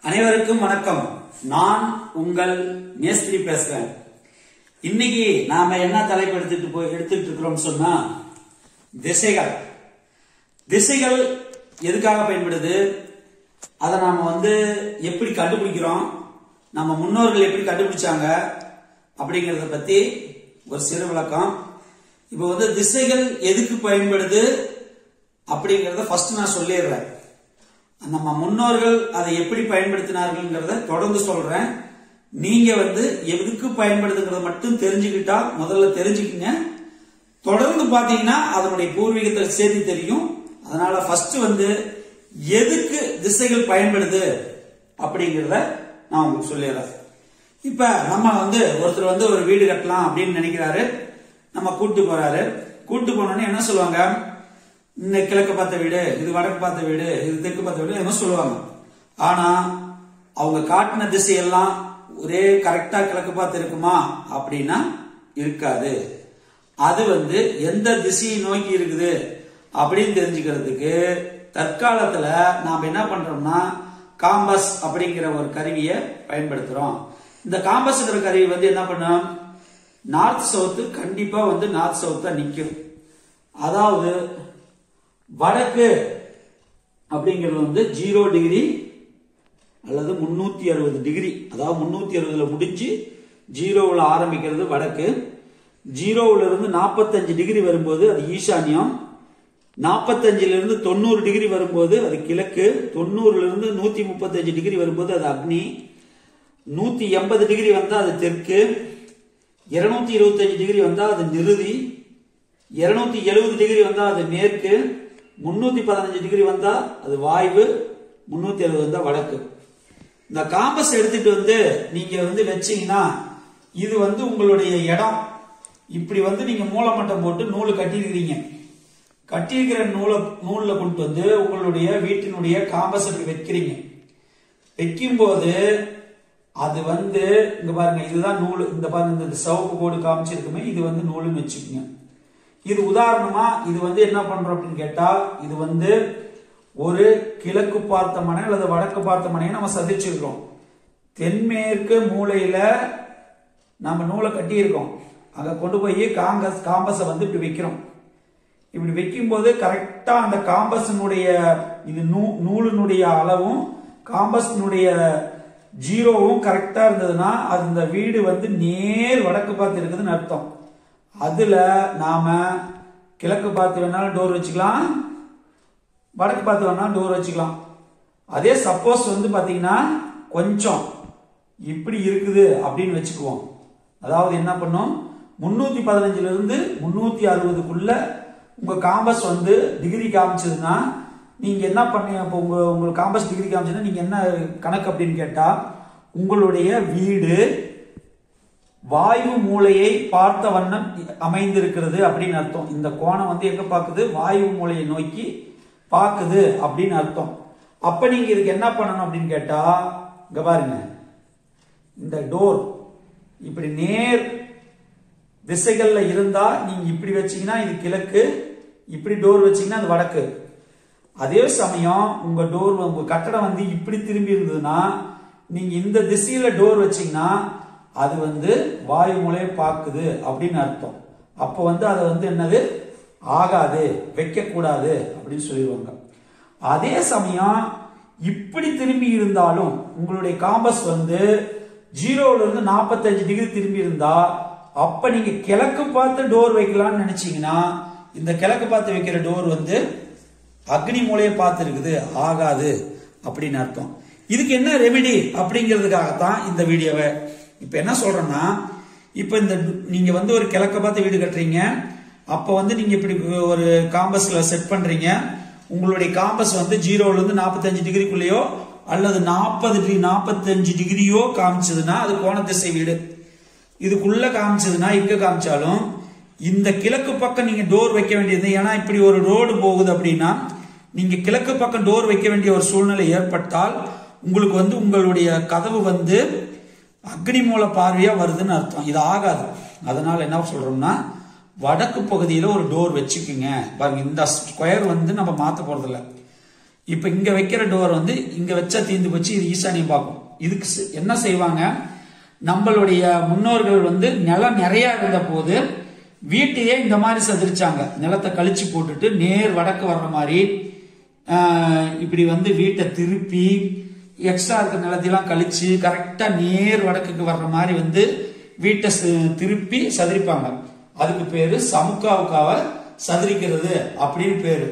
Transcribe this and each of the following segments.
அனைவருக்கும் வணக்கம் நான் உங்கள் மேஸ்திரி பேசுறேன் இன்னைக்கு நாம என்ன தலைப்பு எடுத்துட்டு போய் எடுத்துட்டு இருக்கிறோம் சொன்னா திசைகள் திசைகள் எதுக்காக பயன்படுது அதை நாம வந்து எப்படி கண்டுபிடிக்கிறோம் நம்ம முன்னோர்கள் எப்படி கண்டுபிடிச்சாங்க அப்படிங்கறத பத்தி ஒரு சிறு விளக்கம் இப்போ வந்து திசைகள் எதுக்கு பயன்படுது அப்படிங்கறத ஃபர்ஸ்ட் நான் சொல்லிடுறேன் நம்ம முன்னோர்கள் அதை எப்படி பயன்படுத்தினார்கள்ங்கிறத தொடர்ந்து சொல்றேன் நீங்க வந்து எதுக்கு பயன்படுதுங்கிறத மட்டும் தெரிஞ்சுக்கிட்டா முதல்ல தெரிஞ்சுக்குங்க தொடர்ந்து பாத்தீங்கன்னா அதனுடைய பூர்வீகத்தை சேர்த்து தெரியும் அதனால ஃபர்ஸ்ட் வந்து எதுக்கு திசைகள் பயன்படுது அப்படிங்கறத நான் உங்களுக்கு சொல்லிடுறேன் இப்ப நம்ம வந்து ஒருத்தர் வந்து ஒரு வீடு கட்டலாம் அப்படின்னு நினைக்கிறாரு நம்ம கூட்டு போறாரு கூட்டு போனோடனே என்ன சொல்லுவாங்க இந்த கிழக்கு பார்த்த வீடு இது வடக்கு பார்த்த வீடு இது தெற்கு பார்த்த வீடு என்ன சொல்லுவாங்க ஆனா அவங்க காட்டின திசையெல்லாம் ஒரே கரெக்டா கிழக்கு பார்த்து இருக்குமா அப்படின்னா இருக்காது அது வந்து எந்த திசையை நோக்கி இருக்குது அப்படின்னு தெரிஞ்சுக்கிறதுக்கு தற்காலத்துல நாம என்ன பண்றோம்னா காம்பஸ் அப்படிங்கிற ஒரு கருவியை பயன்படுத்துறோம் இந்த காம்பஸ்ங்கிற கருவி வந்து என்ன பண்ணும் நார்த் சவுத்து கண்டிப்பா வந்து நார்த் சவுத்தா நிக்கும் அதாவது வடக்கு அப்படிங்கிறது வந்து ஜீரோ டிகிரி அல்லது முன்னூத்தி அறுபது டிகிரி அதாவது முன்னூத்தி அறுபதுல முடிஞ்சு ஜீரோவில் ஆரம்பிக்கிறது வடக்கு ஜீரோவில் இருந்து நாற்பத்தஞ்சு டிகிரி வரும்போது அது ஈசான்யம் நாற்பத்தஞ்சுல இருந்து தொண்ணூறு டிகிரி வரும்போது அது கிழக்கு தொண்ணூறுல இருந்து நூத்தி முப்பத்தஞ்சு டிகிரி வரும்போது அது அக்னி நூத்தி எண்பது டிகிரி வந்தா அது தெற்கு இருநூத்தி இருபத்தஞ்சு டிகிரி வந்தா அது நிருதி இருநூத்தி எழுபது டிகிரி வந்தா அது மேற்கு முன்னூத்தி பதினஞ்சு டிகிரி வந்தா அது வாய்வு முன்னூத்தி அறுபது வந்தா வடக்கு இந்த காம்பஸ் எடுத்துட்டு வந்து நீங்க வந்து வச்சீங்கன்னா இது வந்து உங்களுடைய இடம் இப்படி வந்து நீங்க மூலமட்டம் போட்டு நூல் கட்டியிருக்கிறீங்க கட்டியிருக்கிற நூலை நூல்ல கொண்டு வந்து உங்களுடைய வீட்டினுடைய காம்பஸ் இப்படி வைக்கிறீங்க வைக்கும்போது அது வந்து இங்க பாருங்க இதுதான் நூல் இந்த பாருங்க இந்த சிவப்பு கோடு காமிச்சிருக்குமே இது வந்து நூலுன்னு வச்சுக்கோங்க இது உதாரணமா இது வந்து என்ன பண்றோம் அப்படின்னு கேட்டா இது வந்து ஒரு கிழக்கு பார்த்த மனை அல்லது வடக்கு பார்த்த மனையை நம்ம சதிச்சிருக்கோம் தென்மேற்கு மூலையில நம்ம நூலை கட்டியிருக்கோம் அங்க கொண்டு போய் காங்கஸ் காம்பஸை வந்து இப்படி வைக்கிறோம் இப்படி வைக்கும்போது கரெக்டா அந்த காம்பஸினுடைய இது நூ நூலினுடைய அளவும் காம்பஸினுடைய ஜீரோவும் கரெக்டா இருந்ததுன்னா அது இந்த வீடு வந்து நேர் வடக்கு பார்த்து இருக்குதுன்னு அர்த்தம் அதுல நாம கிழக்கு பார்த்து வேணாலும் டோர் வச்சுக்கலாம் வடக்கு பார்த்து வேணாலும் டோர் வச்சுக்கலாம் அதே சப்போஸ் வந்து பாத்தீங்கன்னா கொஞ்சம் இப்படி இருக்குது அப்படின்னு வச்சுக்குவோம் அதாவது என்ன பண்ணும் முன்னூத்தி பதினஞ்சுல இருந்து முன்னூத்தி அறுபதுக்குள்ள உங்க காம்பஸ் வந்து டிகிரி காமிச்சதுன்னா நீங்க என்ன பண்ணீங்க இப்போ உங்க உங்களுக்கு காம்பஸ் டிகிரி காமிச்சதுன்னா நீங்க என்ன கணக்கு அப்படின்னு கேட்டா உங்களுடைய வீடு வாயு மூலையை பார்த்த வண்ணம் அமைந்திருக்கிறது அப்படின்னு அர்த்தம் இந்த கோணம் வந்து எங்க பாக்குது வாயு மூலையை நோக்கி பாக்குது அப்படின்னு அர்த்தம் அப்ப நீங்க இதுக்கு என்ன பண்ணணும் அப்படின்னு கேட்டா இங்க பாருங்க இந்த டோர் இப்படி நேர் திசைகள்ல இருந்தா நீங்க இப்படி வச்சீங்கன்னா இது கிழக்கு இப்படி டோர் வச்சீங்கன்னா அது வடக்கு அதே சமயம் உங்க டோர் உங்க கட்டடம் வந்து இப்படி திரும்பி இருந்ததுன்னா நீங்க இந்த திசையில டோர் வச்சீங்கன்னா அது வந்து வாயு மூலையை பார்க்குது அப்படின்னு அர்த்தம் அப்போ வந்து அதை வந்து என்னது ஆகாது வைக்க கூடாது அப்படின்னு சொல்லிடுவாங்க அதே சமயம் இப்படி திரும்பி இருந்தாலும் உங்களுடைய காம்பஸ் வந்து ஜீரோல இருந்து நாற்பத்தஞ்சு டிகிரி திரும்பி இருந்தா அப்ப நீங்க கிழக்கு பார்த்து டோர் வைக்கலாம்னு நினைச்சீங்கன்னா இந்த கிழக்கு பார்த்து வைக்கிற டோர் வந்து அக்னி மூலையை பார்த்து இருக்குது ஆகாது அப்படின்னு அர்த்தம் இதுக்கு என்ன ரெமெடி அப்படிங்கிறதுக்காகத்தான் இந்த வீடியோவை இப்ப என்ன சொல்றேன்னா இப்ப இந்த நீங்க வந்து ஒரு கிழக்க பார்த்து வீடு கட்டுறீங்க அப்ப வந்து நீங்க இப்படி ஒரு காம்பஸ்ல செட் பண்றீங்க உங்களுடைய காம்பஸ் வந்து ஜீரோல இருந்து நாற்பத்தஞ்சு டிகிரிக்குள்ளேயோ அல்லது நாற்பது டிகிரி நாற்பத்தஞ்சு டிகிரியோ காமிச்சதுன்னா அது கோண திசை வீடு இதுக்குள்ள காமிச்சதுன்னா இங்க காமிச்சாலும் இந்த கிழக்கு பக்கம் நீங்க டோர் வைக்க வேண்டியது ஏன்னா இப்படி ஒரு ரோடு போகுது அப்படின்னா நீங்க கிழக்கு பக்கம் டோர் வைக்க வேண்டிய ஒரு சூழ்நிலை ஏற்பட்டால் உங்களுக்கு வந்து உங்களுடைய கதவு வந்து அக்னி மூல பார்வையா வருதுன்னு அர்த்தம் இது ஆகாது அதனால என்ன சொல்றோம்னா வடக்கு பகுதியில ஒரு டோர் வச்சுக்குங்க பாருங்க இந்த ஸ்கொயர் வந்து நம்ம மாத்த போறது இல்ல இப்ப இங்க வைக்கிற டோர் வந்து இங்க வச்சா தீந்து போச்சு இது ஈசானியம் பார்க்கும் இதுக்கு செ- என்ன செய்வாங்க நம்மளுடைய முன்னோர்கள் வந்து நிலம் நிறைய இருந்த போது வீட்டையே இந்த மாதிரி சதிரிச்சாங்க நிலத்தை கழிச்சு போட்டுட்டு நேர் வடக்கு வர்ற மாதிரி ஆஹ், இப்படி வந்து வீட்டை திருப்பி எக்ஸ்ட்ரா இருக்கிற நிலத்தையெல்லாம் கழிச்சு கரெக்டா நேர் வடக்குக்கு வர்ற மாதிரி வந்து வீட்டை ச- திருப்பி சதுரிப்பாங்க அதுக்கு பேரு சமுக்காவுக்காவ சதுரிக்கிறது அப்படின்னு பேரு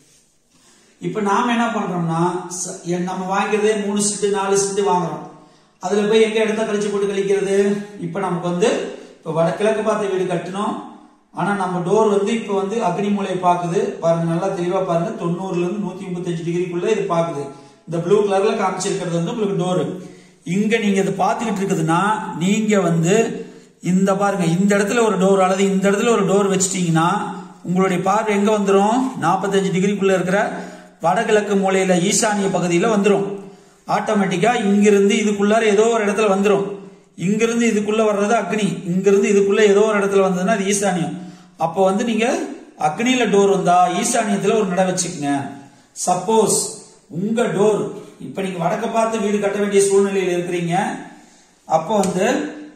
இப்ப நாம என்ன பண்றோம்னா ச- எ- நம்ம வாங்கிறதே மூணு சிட்டு நாலு சிட்டு வாங்குறோம் அதுல போய் எங்க இடத்த கழிச்சு போட்டு கழிக்கிறது இப்ப நமக்கு வந்து இப்ப வடகிழக்கு பார்த்த வீடு கட்டணும் ஆனா நம்ம டோர் வந்து இப்ப வந்து அக்னி மூலையை பாக்குது பாருங்க நல்லா தெளிவா பாருங்க தொண்ணூறுல இருந்து நூத்தி முப்பத்தஞ்சு டிகிரிக்குள்ள இது பாக்குது இந்த ப்ளூ கலர்ல காமிச்சிருக்கிறது வந்து உங்களுக்கு டோரு இங்க நீங்க இது பாத்துக்கிட்டு இருக்குதுன்னா நீங்க வந்து இந்த பாருங்க இந்த இடத்துல ஒரு டோர் அல்லது இந்த இடத்துல ஒரு டோர் வச்சிட்டீங்கன்னா உங்களுடைய பார்வை எங்க வந்துரும் 45 டிகிரிக்குள்ள இருக்கிற வடகிழக்கு மூலையில ஈசானிய பகுதியில வந்துரும் ஆட்டோமேட்டிக்கா இங்கிருந்து இதுக்குள்ளார ஏதோ ஒரு இடத்துல வந்துரும் இங்கிருந்து இதுக்குள்ள வர்றது அக்னி இங்கிருந்து இதுக்குள்ள ஏதோ ஒரு இடத்துல வந்ததுன்னா அது ஈசானியம் அப்போ வந்து நீங்க அக்னியில டோர் வந்தா ஈசானியத்துல ஒரு நட வச்சுக்கங்க சப்போஸ் உங்க டோர் இப்ப நீங்க வடக்க பார்த்து வீடு கட்ட வேண்டிய சூழ்நிலையில் இருக்கிறீங்க அப்போ வந்து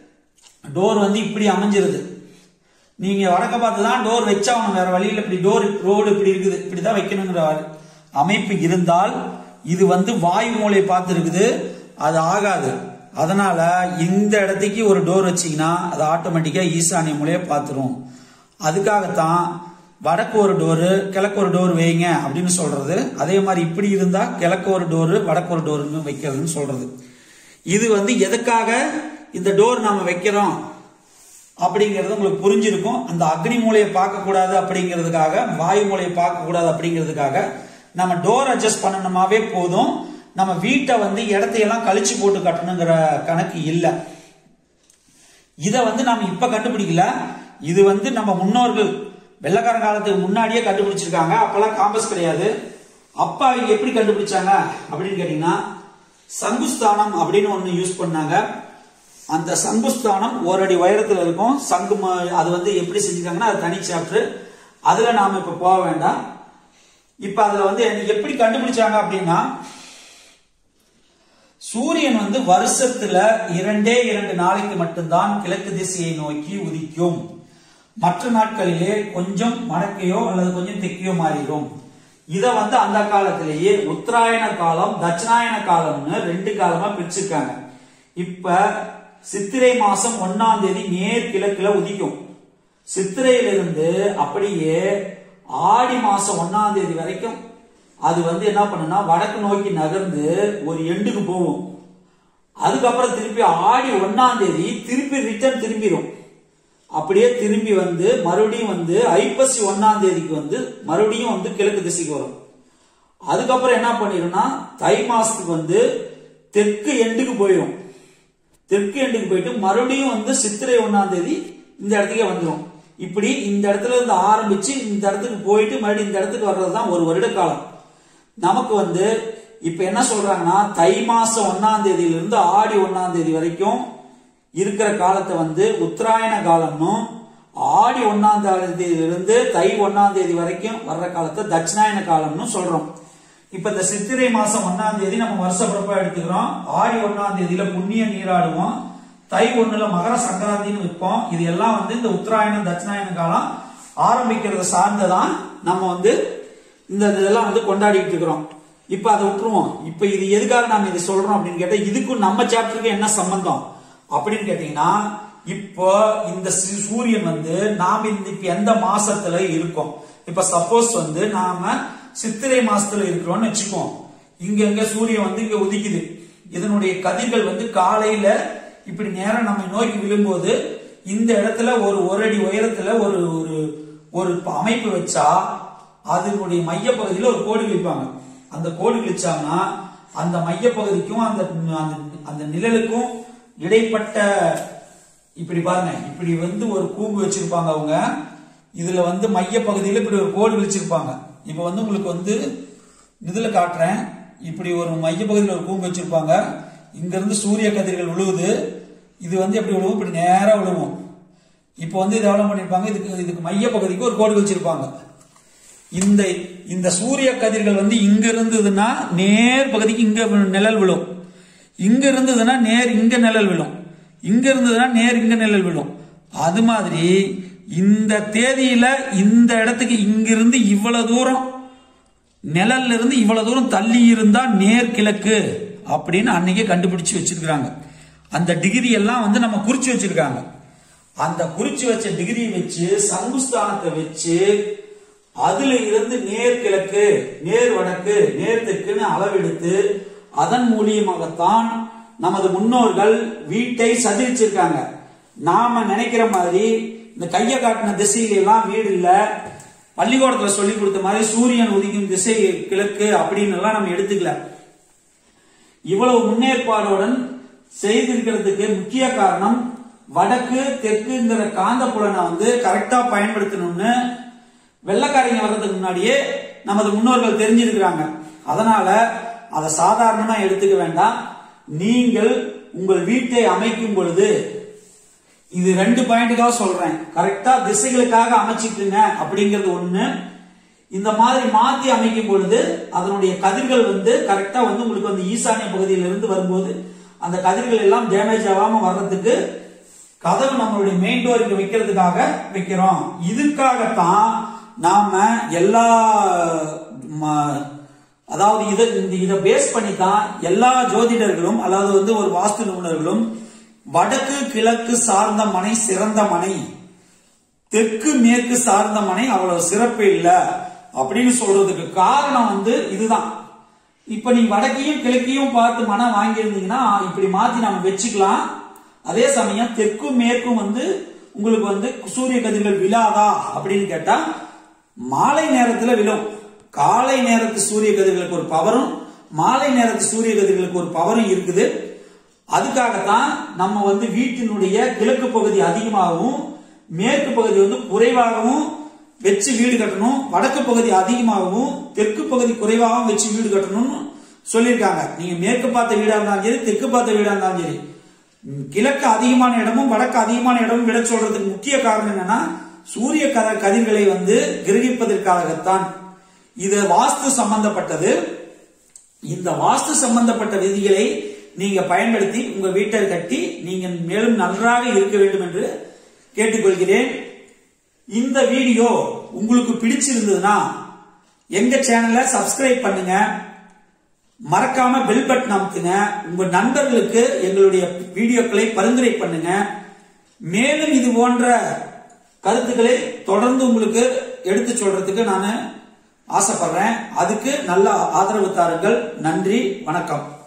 டோர் வந்து இப்படி அமைஞ்சிருது நீங்க வடக்க பார்த்து தான் டோர் வச்சாகணும் வேற வழியில் இப்படி டோர் ரோடு இப்படி இருக்குது இப்படிதான் வைக்கணுங்கிற அமைப்பு இருந்தால் இது வந்து வாயு மூலை பார்த்து இருக்குது அது ஆகாது அதனால இந்த இடத்துக்கு ஒரு டோர் வச்சீங்கன்னா அது ஆட்டோமேட்டிக்கா ஈசானிய மூலையை பார்த்துரும் அதுக்காகத்தான் வடக்கு ஒரு டோரு கிழக்கு ஒரு டோர் வைங்க அப்படின்னு சொல்றது அதே மாதிரி இப்படி இருந்தா கிழக்கு ஒரு டோரு வடக்கு ஒரு டோருன்னு வைக்கிறதுன்னு சொல்றது இது வந்து எதுக்காக இந்த டோர் நாம வைக்கிறோம் அப்படிங்கிறது உங்களுக்கு புரிஞ்சிருக்கும் அந்த அக்னி மூலையை பார்க்க கூடாது அப்படிங்கிறதுக்காக வாயு மூலையை பார்க்க கூடாது அப்படிங்கிறதுக்காக நம்ம டோர் அட்ஜஸ்ட் பண்ணணுமாவே போதும் நம்ம வீட்டை வந்து இடத்தையெல்லாம் கழிச்சு போட்டு கட்டணுங்கிற கணக்கு இல்லை இத வந்து நாம இப்ப கண்டுபிடிக்கல இது வந்து நம்ம முன்னோர்கள் வெள்ளக்கார காலத்துக்கு முன்னாடியே கண்டுபிடிச்சிருக்காங்க அப்பெல்லாம் காம்பஸ் கிடையாது அப்ப அவங்க எப்படி கண்டுபிடிச்சாங்க அப்படின்னு கேட்டீங்கன்னா சங்குஸ்தானம் அப்படின்னு ஒண்ணு யூஸ் பண்ணாங்க அந்த சங்குஸ்தானம் ஒரு அடி உயரத்துல இருக்கும் சங்கு ம- அது வந்து எப்படி செஞ்சிருக்காங்கன்னா அது தனி சாப்டர் அதுல நாம இப்ப போக வேண்டாம் இப்ப அதுல வந்து எப்படி கண்டுபிடிச்சாங்க அப்படின்னா சூரியன் வந்து வருஷத்துல இரண்டே இரண்டு நாளைக்கு மட்டும்தான் கிழக்கு திசையை நோக்கி உதிக்கும் மற்ற நாட்களிலே கொஞ்சம் வடக்கையோ அல்லது கொஞ்சம் தெற்கையோ மாறிடும் இத வந்து அந்த காலத்திலேயே உத்தராயண காலம் தட்சிணாயன காலம்னு ரெண்டு காலமா பிரிச்சிருக்காங்க இப்ப சித்திரை மாசம் ஒன்னாம் தேதி நேர் கிழக்குல உதிக்கும் சித்திரையிலிருந்து அப்படியே ஆடி மாசம் ஒன்னாம் தேதி வரைக்கும் அது வந்து என்ன பண்ணுனா வடக்கு நோக்கி நகர்ந்து ஒரு எண்டுக்கு போகும் அதுக்கப்புறம் திருப்பி ஆடி ஒன்னாம் தேதி திருப்பி ரிட்டர்ன் திரும்பிடும் அப்படியே திரும்பி வந்து மறுபடியும் வந்து ஐப்பசி ஒன்னாம் தேதிக்கு வந்து மறுபடியும் வந்து கிழக்கு திசைக்கு வரும் அதுக்கப்புறம் என்ன பண்ணிடும்னா தை மாசத்துக்கு வந்து தெற்கு எண்டுக்கு போயிடும் தெற்கு எண்டுக்கு போயிட்டு மறுபடியும் வந்து சித்திரை ஒன்னாம் தேதி இந்த இடத்துக்கே வந்துடும் இப்படி இந்த இடத்துல இருந்து ஆரம்பிச்சு இந்த இடத்துக்கு போயிட்டு மறுபடியும் இந்த இடத்துக்கு வர்றதுதான் ஒரு வருட காலம் நமக்கு வந்து இப்ப என்ன சொல்றாங்கன்னா தை மாசம் ஒன்னாம் தேதியில இருந்து ஆடி ஒன்னாம் தேதி வரைக்கும் இருக்கிற காலத்தை வந்து உத்தராயண காலம்னும் ஆடி ஒன்னாம் தேதியிலிருந்து தை ஒன்னாம் தேதி வரைக்கும் வர்ற காலத்தை தட்சிணாயன காலம்னு சொல்றோம் இப்ப இந்த சித்திரை மாசம் ஒன்னாம் தேதி நம்ம வருஷ பிறப்பா எடுத்துக்கிறோம் ஆடி ஒன்னாம் தேதியில புண்ணிய நீராடுவோம் தை ஒண்ணுல மகர சங்கராந்தின்னு வைப்போம் இது எல்லாம் வந்து இந்த உத்தராயணம் தட்சிணாயன காலம் ஆரம்பிக்கிறத சார்ந்துதான் நம்ம வந்து இந்த இதெல்லாம் வந்து கொண்டாடிட்டு இருக்கிறோம் இப்ப அதை விட்டுருவோம் இப்ப இது எதுக்காக நாம இதை சொல்றோம் அப்படின்னு கேட்டா இதுக்கும் நம்ம சாப்டருக்கு என்ன சம்பந்தம் அப்படின்னு கேட்டீங்கன்னா இப்போ இந்த சி- சூரியன் வந்து நாம இந்த இப்ப எந்த மாசத்துல இருக்கோம் இப்ப சப்போஸ் வந்து நாம சித்திரை மாசத்துல இருக்கிறோம்னு வச்சுக்குவோம் இங்க எங்க சூரியன் வந்து இங்க உதிக்குது இதனுடைய கதிர்கள் வந்து காலையில இப்படி நேரம் நம்ம நோக்கி விழும்போது இந்த இடத்துல ஒரு ஒரு அடி உயரத்துல ஒரு ஒரு ஒரு அமைப்பு வச்சா அதனுடைய மையப்பகுதியில ஒரு கோடு கிழிப்பாங்க அந்த கோடு கிழிச்சாங்கன்னா அந்த மையப்பகுதிக்கும் அந்த அந்த- அந்த நிழலுக்கும் இடைப்பட்ட இப்படி பாருங்க இப்படி வந்து ஒரு கூம்பு வச்சிருப்பாங்க அவங்க இதுல வந்து மையப்பகுதியில இப்படி ஒரு கோடு கிழிச்சிருப்பாங்க இப்ப வந்து உங்களுக்கு வந்து இதுல காட்டுறேன் இப்படி ஒரு மையப்பகுதியில் ஒரு கூம்பு வச்சிருப்பாங்க இங்க இருந்து சூரிய கதிர்கள் விழுவுது இது வந்து எப்படி விழுவும் இப்படி நேரா விழுவும் இப்போ வந்து இது எவ்வளவு பண்ணிருப்பாங்க இதுக்கு இதுக்கு மைய பகுதிக்கு ஒரு கோடு வச்சிருப்பாங்க இந்த இந்த சூரிய கதிர்கள் வந்து இங்க இருந்ததுன்னா நேர் பகுதிக்கு இங்க வி- நிழல் விழும் இங்க இருந்ததுன்னா நேர் இங்க நிழல் விழும் இங்க இருந்ததுன்னா நேர் இங்க நிழல் விழும் அது மாதிரி இந்த தேதியில இந்த இடத்துக்கு இங்கிருந்து இவ்வளவு தூரம் நிழல்ல இருந்து இவ்வளவு தூரம் தள்ளி இருந்தா நேர் கிழக்கு அப்படின்னு அன்னைக்கே கண்டுபிடிச்சு வச்சிருக்காங்க அந்த டிகிரி எல்லாம் வந்து நம்ம குறிச்சு வச்சிருக்காங்க அந்த குறிச்சு வச்ச டிகிரி வச்சு சங்குஸ்தானத்தை வச்சு அதுல இருந்து நேர் கிழக்கு நேர் வடக்கு நேர் தெற்குன்னு அளவெடுத்து அதன் மூலியமாகத்தான் நமது முன்னோர்கள் வீட்டை சதிரிச்சிருக்காங்க நாம நினைக்கிற மாதிரி இந்த கையை காட்டின திசையில எல்லாம் வீடு இல்ல பள்ளிக்கூடத்துல சொல்லி கொடுத்த மாதிரி சூரியன் உதிக்கும் திசை கிழக்கு அப்படின்னு எல்லாம் நம்ம எடுத்துக்கல இவ்வளவு முன்னேற்பாடுடன் செய்திருக்கிறதுக்கு முக்கிய காரணம் வடக்கு தெற்குங்கிற காந்த புலனை வந்து கரெக்டா பயன்படுத்தணும்னு வெள்ளக்காரங்க வர்றதுக்கு முன்னாடியே நமது முன்னோர்கள் தெரிஞ்சிருக்கிறாங்க அதனால அதை சாதாரணமா எடுத்துக்க வேண்டாம் நீங்கள் உங்கள் வீட்டை அமைக்கும் பொழுது இது ரெண்டு பாயிண்ட்டுக்காக சொல்றேன் கரெக்டா திசைகளுக்காக அமைச்சிட்டுங்க அப்படிங்கிறது ஒண்ணு இந்த மாதிரி மாத்தி அமைக்கும் பொழுது அதனுடைய கதிர்கள் வந்து கரெக்டா வந்து உங்களுக்கு வந்து ஈசானிய பகுதியில இருந்து வரும்போது அந்த கதிர்கள் எல்லாம் டேமேஜ் ஆகாம வர்றதுக்கு கதவு நம்மளுடைய மெயின் டோர் இங்க வைக்கிறதுக்காக வைக்கிறோம் இதுக்காகத்தான் நாம எல்லா ம- அதாவது இதை இந்த இதை பேஸ் பண்ணி தான் எல்லா ஜோதிடர்களும் அதாவது வந்து ஒரு வாஸ்து நிபுணர்களும் வடக்கு கிழக்கு சார்ந்த மனை சிறந்த மனை தெற்கு மேற்கு சார்ந்த மனை அவ்வளவு சிறப்பு இல்ல அப்படின்னு சொல்றதுக்கு காரணம் வந்து இதுதான் இப்ப நீ வடக்கையும் கிழக்கையும் பார்த்து மனம் வாங்கியிருந்தீங்கன்னா இப்படி மாத்தி நாம வச்சுக்கலாம் அதே சமயம் தெற்கும் மேற்கும் வந்து உங்களுக்கு வந்து சூரிய கதிர்கள் விழாதா அப்படின்னு கேட்டா மாலை நேரத்துல விழும் காலை நேரத்து சூரிய கதிர்களுக்கு ஒரு பவரும் மாலை நேரத்து சூரிய கதிர்களுக்கு ஒரு பவரும் இருக்குது அதுக்காகத்தான் நம்ம வந்து வீட்டினுடைய கிழக்கு பகுதி அதிகமாகவும் மேற்கு பகுதி வந்து குறைவாகவும் வச்சு வீடு கட்டணும் வடக்கு பகுதி அதிகமாகவும் தெற்கு பகுதி குறைவாகவும் வச்சு வீடு கட்டணும்னு சொல்லியிருக்காங்க நீங்க மேற்கு பார்த்த வீடா இருந்தாலும் சரி தெற்கு பார்த்த வீடா இருந்தாலும் சரி ம், கிழக்கு அதிகமான இடமும் வடக்கு அதிகமான இடமும் விட சொல்றதுக்கு முக்கிய காரணம் என்னன்னா சூரிய கத கதிர்களை வந்து கிரகிப்பதற்காகத்தான் இது வாஸ்து சம்பந்தப்பட்டது இந்த வாஸ்து சம்பந்தப்பட்ட விதிகளை நீங்க பயன்படுத்தி உங்க வீட்டை கட்டி நீங்க மேலும் நன்றாக இருக்க வேண்டும் என்று கேட்டுக்கொள்கிறேன் இந்த வீடியோ உங்களுக்கு பிடிச்சிருந்ததுன்னா எங்க சேனலை சப்ஸ்கிரைப் பண்ணுங்க மறக்காம பெல் பட்டன் அமுத்துங்க உங்க நண்பர்களுக்கு எங்களுடைய வீடியோக்களை பரிந்துரை பண்ணுங்க மேலும் இது போன்ற கருத்துக்களை தொடர்ந்து உங்களுக்கு எடுத்து சொல்றதுக்கு நான் ஆசைப்படுறேன் அதுக்கு நல்ல ஆதரவு தாருங்கள் நன்றி வணக்கம்